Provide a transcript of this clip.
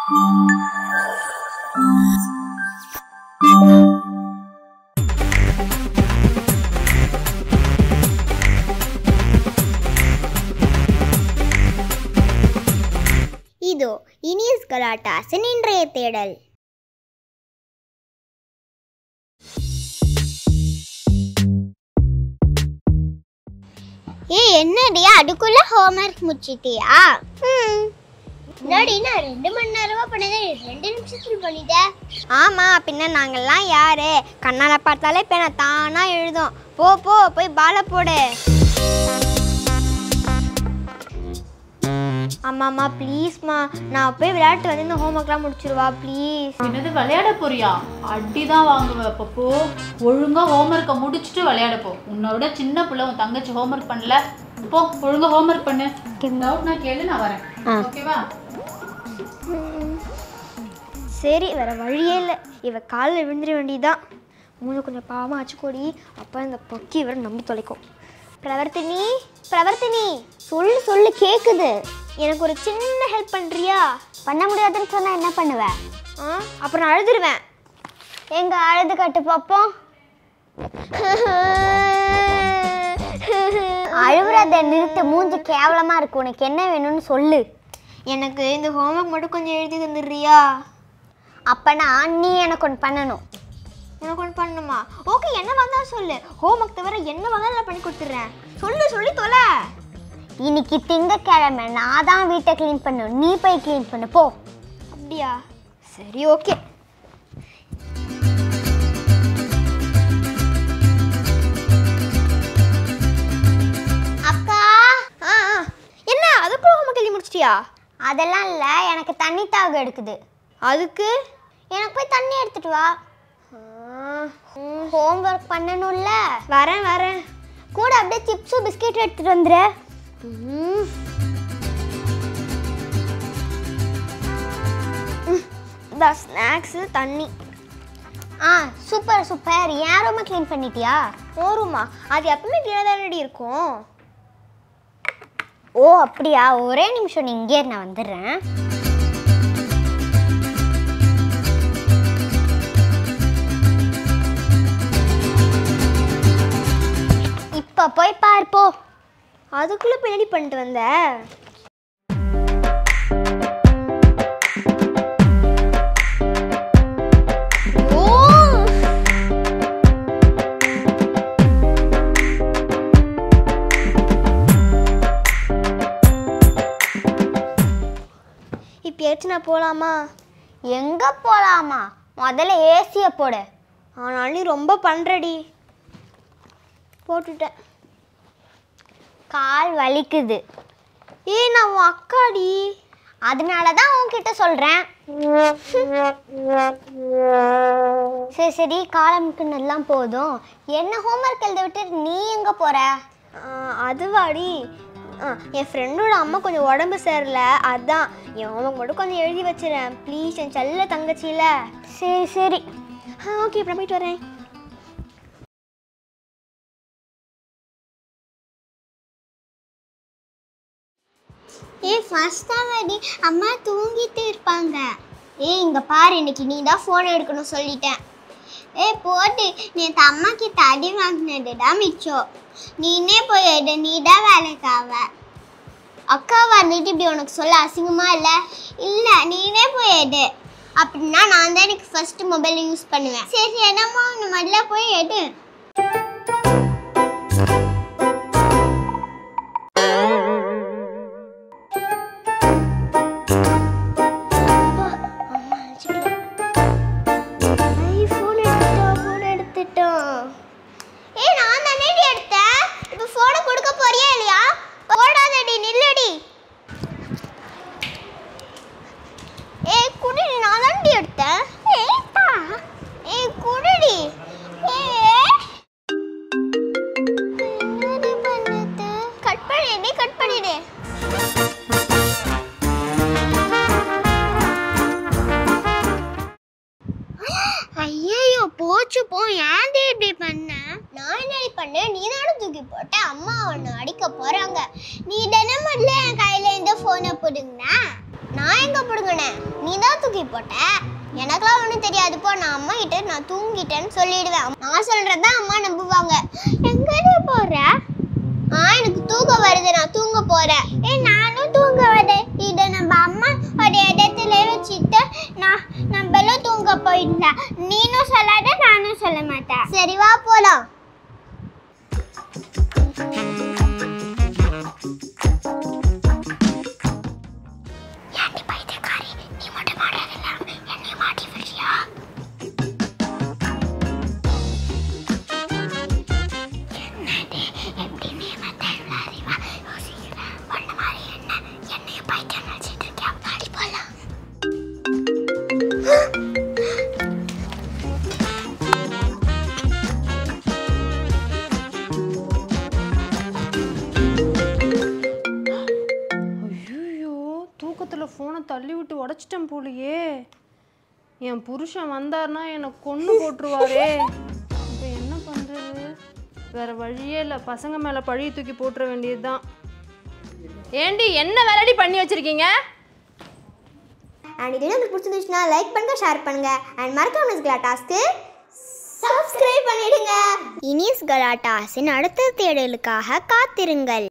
இதோ இனியஸ் கலாட்டாசின் இன்றைய தேடல் ஏ என்னடி அதுக்குள்ள ஹோம்ஒர்க் முடிச்சிட்டியா ம் என்னடி நான் ரெண்டு மணி நேரமா பண்ணதே ரெண்டு நிமிஷத்துல பண்ணிட்ட ஆமா பின்ன நாங்கெல்லாம் யாரு கண்ணால பார்த்தாலே பேனை தானா எழுதும் போ போ போய் பாலை போடு அம்மாம்மா ப்ளீஸ்மா நான் போய் விளையாட்டு வந்து இந்த ஹோம்ஒர்க்லாம் முடிச்சிருவா ப்ளீஸ் என்னது விளையாட போறியா அடி தான் வாங்குவ அப்போ போ ஒழுங்கா ஹோம்ஒர்க்கை முடிச்சுட்டு விளையாட போ உன்னை விட சின்ன பிள்ளை உன் தங்கச்சி ஹோம்ஒர்க் பண்ணல போ ஒழுங்கா ஹோம்ஒர்க் பண்ணு டவுட் நான் கேளு நான் வரேன் ஓகேவா சரி வேற வழியே இல்லை இவ காலில் விழுந்துட வேண்டியதுதான் மூணு கொஞ்சம் பாவமாக ஆச்சுக்கோடி அப்போ இந்த பொக்கி இவரை நம்பி தொலைக்கும் பிரவர்த்தினி பிரவர்த்தினி சொல்லு சொல்லு கேக்குது எனக்கு ஒரு சின்ன ஹெல்ப் பண்ணுறியா பண்ண முடியாதுன்னு சொன்னா என்ன பண்ணுவ ஆ அப்புறம் நான் அழுதுருவேன் எங்க அழுது கட்டு பாப்போம் அழுவுறத நிறுத்து மூஞ்சி கேவலமா இருக்கு உனக்கு என்ன வேணும்னு சொல்லு எனக்கு இந்த ஹோம்ஒர்க் மட்டும் கொஞ்சம் எழுதி தந்துடுறியா அப்பனா நீ எனக்கு ஒன்று பண்ணணும் உனக்கு ஒன்று பண்ணணுமா ஓகே என்ன வந்தாலும் சொல்லு ஹோம்ஒர்க் தவிர என்ன வந்தாலும் நான் பண்ணி கொடுத்துட்றேன் சொல்லு சொல்லி தொலை இன்னைக்கு திங்கக்கிழமை நான் தான் வீட்டை க்ளீன் பண்ணணும் நீ போய் க்ளீன் பண்ணு போ அப்படியா சரி ஓகே அக்கா ஆ ஆ. என்ன அதுக்குள்ள ஹோம்ஒர்க் எழுதி முடிச்சிட்டியா அதெல்லாம் இல்லை எனக்கு தண்ணி தாக எடுக்குது அதுக்கு எனக்கு போய் தண்ணி எடுத்துட்டு வா ஹோம்ஒர்க் பண்ணணும்ல வரேன் வரேன் கூட அப்படியே சிப்ஸும் பிஸ்கெட் எடுத்துட்டு வந்துரு இந்த ஸ்நாக்ஸு தண்ணி ஆ சூப்பர் சூப்பர் ஏன் ரூமை க்ளீன் பண்ணிட்டியா போருமா அது எப்பவுமே கீழே தானடி இருக்கும் ஓ அப்படியா ஒரே நிமிஷம் நீ இங்கே இரு, நான் வந்துடுறேன் இப்போ போய் பார்ப்போ அதுக்குள்ளே பின்னாடி பண்ணிட்டு வந்த ஓ இப்பயாச்சும் நான் போகலாமா எங்கே போகலாமா முதல்ல ஏசியை போடு ஆனாலும் நீ ரொம்ப பண்ணுறடி போட்டுட்டேன் கால் வலிக்குது ஏய் நான் உன் அக்காடி அதனால தான் உன்கிட்ட சொல்கிறேன் சரி சரி காலமுக்குன்னெல்லாம் போதும் என்ன ஹோம்ஒர்க் எழுத விட்டு நீ எங்கே போகிற ஆ, அதுவாடி ஆ, என் ஃப்ரெண்டோட அம்மா கொஞ்சம் உடம்பு சரியில்லை அதான் என் ஹோம்ஒர்க் மட்டும் கொஞ்சம் எழுதி வச்சிடறேன் ப்ளீஸ் என் செல்ல தங்கச்சியில சரி சரி ஆ ஓகே இப்போ நான் போயிட்டு வரேன் ஏ ஃபர்ஸ்ட் அவடி அம்மா தூங்கிட்டு இருப்பாங்க ஏய் இங்க பாரு இன்னைக்கு நீ தான் ஃபோன் எடுக்கணும் சொல்லிட்டேன் ஏய் போட்டு நேற்று அம்மா கிட்ட அடி வாங்கினதுடா மிச்சம் நீனே போய் எடு நீ தான் வேலைக்கு ஆவ அக்கா வந்துட்டு இப்படி உனக்கு சொல்ல அசிங்கமா இல்லை இல்லை நீனே போய் எடு அப்படின்னா நான் தான் எனக்கு ஃபர்ஸ்ட் மொபைல் யூஸ் பண்ணுவேன் சரி என்னம்மா உன்னை முதல்ல போய் எடு ஃபோன் எடுத்துட்டோம் ஃபோன் எடுத்துட்டோம் ஏய் நான் தானேடி எடுத்தேன் இப்போ ஃபோனை கொடுக்க போறியா இல்லையா போடாதடி நில்லுடி ஏய் குடிடி நான் தானடி எடுத்தேன் ஏய் தா ஏய் குடிடி ஏய் என்னடி பண்ணுது கட் பண்ணிடு கட் பண்ணிடு ஐயோ போச்சு போ ஏன்டி இப்படி பண்ண நான் என்னடி பண்ணேன் நீ தானே தூக்கி போட்ட அம்மா உன்னை அடிக்க போறாங்க நீ தினமும் என் கையில இருந்து போனை பிடுங்கின நான் எங்க எங்க பிடுங்கினேன் நீ தான் தூக்கி போட்ட எனக்கெல்லாம் ஒன்றும் தெரியாது போ நான் அம்மா கிட்ட நான் தூங்கிட்டேன்னு சொல்லிடுவேன் நான் சொல்றதா அம்மா நம்புவாங்க எங்கடி போற ஆ எனக்கு தூக்கம் வருது நான் தூங்க போறேன் ஏ நானும் தூங்க வரேன் இதை நம்ம அம்மா ஒரு இடத்துல வச்சுட்டு நான் நம்மளும் தூங்க போயிருந்தேன் நீனும் சொல்லாத நானும் சொல்ல மாட்டேன் சரி வா போலாம் ஏன்டி பைத்தியக்காரி நீ மட்டும் மாட்டதில்ல என்னை மாட்டி விடுறியா என்னது எப்படி நீ மட்டும் இவ்வளோ அறிவா யோசிக்கிற ஒன்று மாதிரி என்ன என்னைய பைத்தியம் நினச்சிட்டு இருக்கியா பாடி போகலாம் ஐயோ தூக்கத்தில் ஃபோனை தள்ளி விட்டு உடச்சிட்டேன் போலியே என் புருஷன் வந்தார்னா என்னை கொன்று போட்டுருவாரே இப்போ என்ன பண்ணுறது வேற வழியே இல்லை பசங்க மேலே பழிய தூக்கி போட்டுற வேண்டியது தான் ஏண்டி என்ன வேலைடி பண்ணி வச்சிருக்கீங்க அண்ட் இது உங்களுக்கு பிடிச்சிருந்துச்சுன்னா லைக் பண்ணுங்க ஷேர் பண்ணுங்க அண்ட் மறக்காம கலாட்டாஸ்க்கு சப்ஸ்கிரைப் பண்ணிடுங்க இனிஸ் கலாட்டாஸின் அடுத்த தேடலுக்காக காத்திருங்கள்